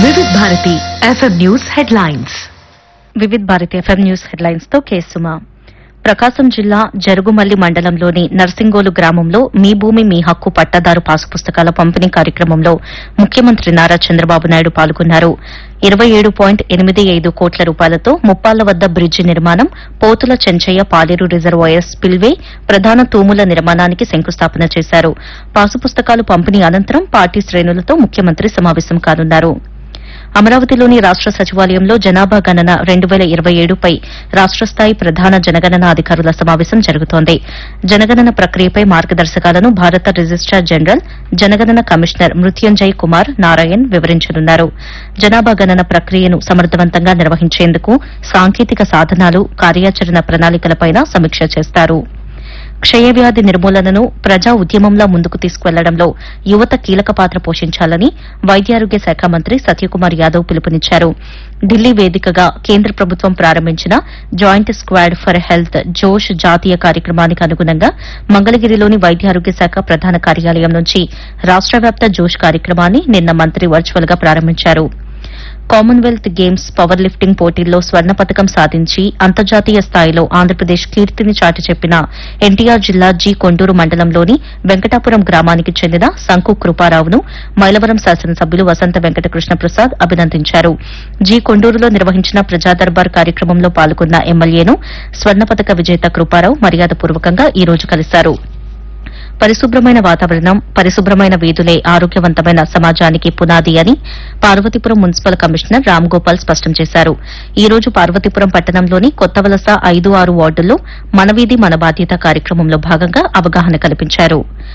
వివిధ Bharati FM news headlines Vividh Bharati FM news headlines తో కేసుమా ప్రకాశం జిల్లా జరుగుమల్లి మండలంలోని నర్సింగోలు గ్రామంలో మీ భూమి మీ హక్కు పట్టాదారు పాసు పుస్తకాల పంపిణీ కార్యక్రమంలో ముఖ్యమంత్రి నారా చంద్రబాబు నాయుడు పాల్గొన్నారు ఇరవై ఏడు పాయింట్ ఎనిమిది ఐదు కోట్ల రూపాయలతో ముప్పాళ్ల వద్ద బ్రిడ్జి నిర్మాణం పోతుల చెంచయ్య పాలేరు రిజర్వాయర్ స్పిల్వే ప్రధాన తూముల నిర్మాణానికి శంకుస్థాపన చేశారు పాసు పుస్తకాలు పంపిణీ అనంతరం పార్టీ శ్రేణులతో ముఖ్యమంత్రి సమావేశం కానున్నారు అమరావతిలోని రాష్ట సచివాలయంలో జనాభా గణన రెండు వేల ఇరవై ఏడుపై రాష్ట స్థాయి ప్రధాన జనగణన అధికారుల సమావేశం జరుగుతోంది జనగణన ప్రక్రియపై మార్గదర్శకాలను భారత రిజిస్టార్ జనరల్ జనగణన కమిషనర్ మృత్యుంజయ్ కుమార్ నారాయణ్ వివరించనున్నారు జనాభా గణన ప్రక్రియను సమర్థవంతంగా నిర్వహించేందుకు సాంకేతిక సాధనాలు కార్యాచరణ ప్రణాళికలపై సమీక్ష చేస్తారు క్షయవ్యాధి నిర్మూలనను ప్రజా ఉద్యమంలా ముందుకు తీసుకువెళ్లడంలో యువత కీలక పాత్ర పోషించాలని వైద్యారోగ్య శాఖ మంత్రి సత్యకుమార్ యాదవ్ పిలుపునిచ్చారు ఢిల్లీ వేదికగా కేంద్ర ప్రభుత్వం ప్రారంభించిన జాయింట్ స్క్వాడ్ ఫర్ హెల్త్ జోష్ జాతీయ కార్యక్రమానికి అనుగుణంగా మంగళగిరిలోని వైద్యారోగ్య శాఖ ప్రధాన కార్యాలయం నుంచి రాష్ట వ్యాప్త జోష్ కార్యక్రమాన్ని నిన్న మంత్రి వర్చువల్ గా ప్రారంభించారు కామన్వెల్త్ గేమ్స్ పవర్ లిఫ్టింగ్ పోటీల్లో స్వర్ణ పథకం సాధించి అంతర్జాతీయ స్థాయిలో ఆంధ్రప్రదేశ్ కీర్తిని చాటి చెప్పిన ఎన్టీఆర్ జిల్లా జి కొండూరు మండలంలోని వెంకటాపురం గ్రామానికి చెందిన శంకు కృపారావును మైలవరం శాసనసభ్యులు వసంత వెంకట కృష్ణ ప్రసాద్ అభినందించారు జి కొండూరులో నిర్వహించిన ప్రజా దర్బార్ కార్యక్రమంలో పాల్గొన్న ఎమ్మెల్యేను స్వర్ణ పథక విజేత కృపారావు మర్యాదపూర్వకంగా ఈ రోజు కలిశారు పరిశుభ్రమైన వాతావరణం పరిశుభ్రమైన వీధులే ఆరోగ్యవంతమైన సమాజానికి పునాది అని పార్వతీపురం మున్సిపల్ కమిషనర్ రామ్ గోపాల్ స్పష్టం చేశారు ఈ రోజు పార్వతీపురం పట్టణంలోని కొత్త వలస ఐదు ఆరు వార్డుల్లో మన వీధి మన బాధ్యత కార్యక్రమంలో భాగంగా అవగాహన కల్పించారు